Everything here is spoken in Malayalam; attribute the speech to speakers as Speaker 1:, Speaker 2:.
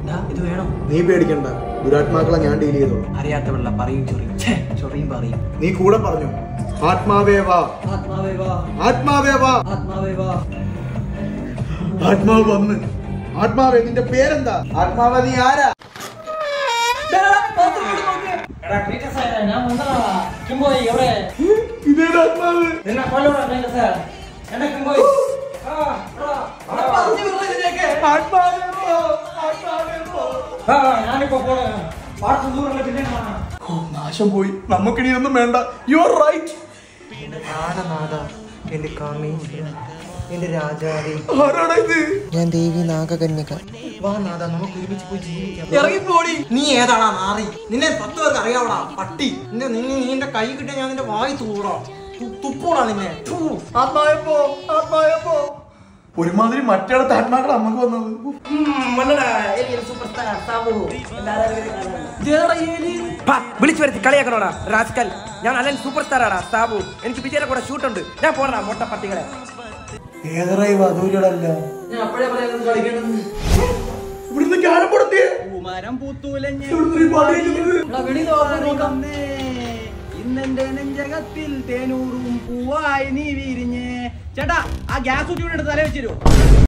Speaker 1: ദാ, ഇത് വേണം
Speaker 2: നീ പേടിക്കണ്ട ദുരാത്മാക്കളെ ഞാൻ ഡീൽ ചെയ്തോളാം
Speaker 1: അറിയാത്തവള പറയും ചൊറിയും ഛേ, ചൊറിയും പറയും
Speaker 2: നീ കൂടെ പറഞ്ഞു ആത്മാവേ വാ
Speaker 1: ആത്മാവേ വാ
Speaker 2: ആത്മാവേ വാ
Speaker 1: ആത്മാവേ വാ
Speaker 2: ആത്മാവ് വന്ന് ആത്മാവേ നിന്റെ പേരെന്താ ആത്മാവേ നീ ആരാ
Speaker 3: എടാ ക്ലീറ്റസ് ആയതാ, ഞാൻ വന്നതാ. കിംബോയ് എവിടെ?
Speaker 2: ഇതേ ആത്മാവ്
Speaker 3: നിന്നെ കൊല്ലൂടാ ക്ലീറ്റസ്. എടാ കിംബോയ്. ആ, ആ,
Speaker 2: ആത്മാവേ വാ ആത്മാവേ വാ
Speaker 3: ആ, ഞാനിപ്പോ പോണ്. പാടത്ത് ദൂരമുള്ള പിന്നെ കാണാം.
Speaker 2: ഓ നാശം പോയി നമുക്കിനി ഒന്നും വേണ്ട യു ആർ റൈറ്റ്
Speaker 1: നാദനാഥ എന്റെ കാമേശ്വര എന്റെ രാജാവേ
Speaker 2: ആരാടാ ഇത്
Speaker 1: ഞാൻ ദേവി നാഗകന്യക വാ നാഥ നമുക്ക് ഒരുമിച്ച് പോയി ജീവിക്കാം ഇറങ്ങിപ്പോടി നീ ഏതാടാ നാറി നിന്നെ പത്ത് പേർക്ക് അറിയാവടാ പട്ടി നിന്റെ നിന്നെ നീ എന്റെ കൈ കിട്ടിയ ഞാൻ നിന്റെ വായി തൂടാ തുപ്പോടാ നിന്നെ ഥൂ.
Speaker 2: ആത്മാവേ പോ ആത്മാവേ പോ ഒരുമാതിരി മറ്റേടത്ത് ആത്മാക്കളെ നമുക്ക് വന്നത്
Speaker 4: വിളിച്ചു വരുത്തി കളിയാക്കണോടാ റാസ്കൽ ഞാൻ അലൻ സൂപ്പർ സ്റ്റാർ ആടാ സാബു എനിക്ക് വിജയുടെ കൂടെ ഷൂട്ട് ഉണ്ട് ഞാൻ പോണടാ മൊട്ട പട്ടികളെ
Speaker 2: ഏതറായി വധൂരികളല്ല
Speaker 3: ഞാൻ അപ്പഴേ പറയാം കളിക്കണമെന്ന്
Speaker 2: ഇവിടുന്ന് ക്യാരപ്പെടുത്തിയേ
Speaker 5: മരം പൂത്തൂലഞ്ഞ്
Speaker 3: എടാ വെളിയിൽ വാ, നോക്കാം
Speaker 5: ഇന്നെന്റെ നെഞ്ചകത്തിൽ തേനൂറും പൂവായി നീ വിരിഞ്ഞ് ചേട്ടാ ആ ഗ്യാസ് കുറ്റിയുടെ തല വെച്ചിരുവോ